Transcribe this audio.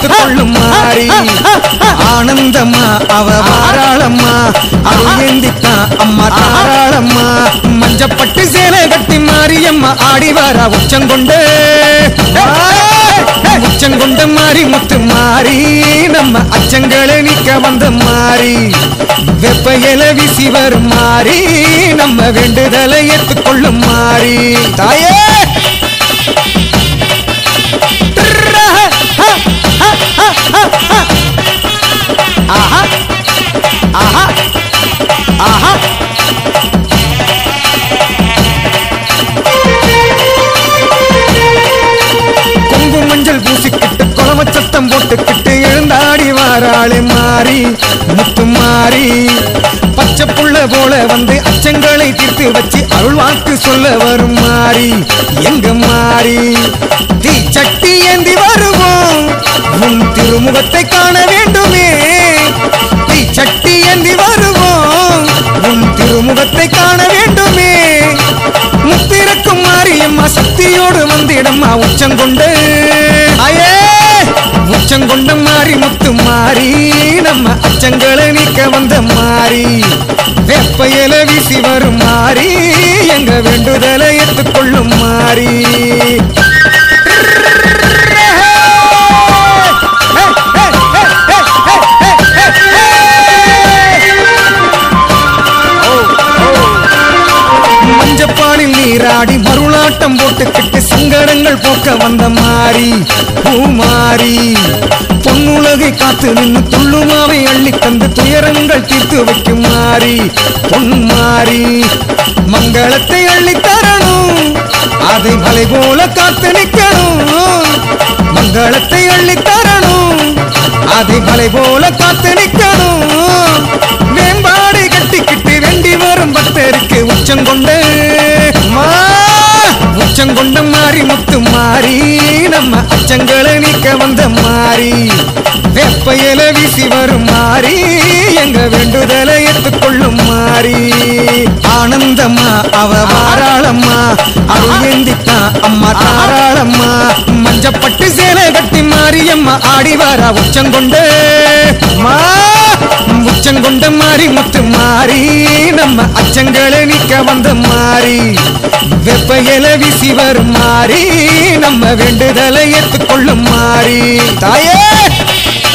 ஏற்றுக்கொள்ளும் மாறி ஆனந்தம்மா அவ வாராளம்மா அருள் ஏந்தித்தான் அம்மா தாராளம்மா மஞ்சப்பட்டு சேலை கட்டி மாரியம்மா ஆடி வாரா உச்சங்கொண்டு உச்சங்கொண்ட மாறி முத்து மாறி நம்ம அச்சங்களை நீக்க வந்த மாறி வெப்ப இல வீசி வரும் மாறி நம்ம வேண்டுதலை ஏற்றுக்கொள்ளும் மாறி தாயே ஆஹா ஆஹா ஆஹா கொங்கு மஞ்சள் பூசிக்கிட்டு குளம சத்தம் போட்டுக்கிட்டு எழுந்தாடி வாராளே மாறி முத்து மாறி பச்சை புள்ள போல வந்து அச்சங்களை தீர்த்து வச்சு அருள் வாக்கு சொல்ல வரும் மாறி எங்க மாறி தீ சட்டி ஏந்தி வருவோம் உன் திருமுகத்தை காண வேண்டுமே தீ சட்டி ஏந்தி வருவோம் உன் திருமுகத்தை காண வேண்டுமே முத்திரக்கும் மாரியம்மா சக்தியோடு வந்திடம்மா உச்சங்கொண்டு ஆயே உச்சங்கொண்ட மாறி முத்து மாறி நம்ம அச்சங்களை நீக்க வந்த மாறி வெப்பையில வீசி வரும் மாறி எங்க வேண்டுதலை ஏற்றுக்கொள்ளும் மாறி மஞ்சப்பாலில் நீராடி மருளாட்டம் போட்டுக்கிட்டு சங்கடங்கள் போக்க வந்த மாறி பூமாரி பொன்னுலகை காத்து நின்று துள்ளுமாவை அள்ளி தந்து துயரங்கள் தீர்த்து வைக்கும் மாறி பொன்மாரி மங்களத்தை அள்ளி தரணும் அதை மலை போல காத்து நிற்கணும் மங்களத்தை அள்ளி தரணும் அதை மலை போல காத்து நிற்கணும் மேம்பாடு கட்டிக்கிட்டு வேண்டி வரும் பக்தருக்கு உச்சங்கொண்டு அம்மா, உச்சங்கொண்ட மாறி முத்து மாறி நம்ம அச்சங்களை நீக்க வந்த மாறி வெப்பையில வீசி வரும் மாறி எங்க வேண்டுதலை ஏற்றுக்கொள்ளும் மாறி ஆனந்தம்மா அவ வாராளம்மா அருள் ஏந்தித்தான் அம்மா தாராளம்மா மஞ்சப்பட்டு சேலை கட்டி மாரியம்மா ஆடி வாரா உச்சங்கொண்டு அம்மா உச்சங்கொண்ட மாறி முத்து மாறி நம்ம அச்சங்களை நீக்க வந்த மாறி வெப்பையில வீசி வரும் மாறி நம்ம வேண்டுதலை ஏற்றுக்கொள்ளும் மாறி தாயே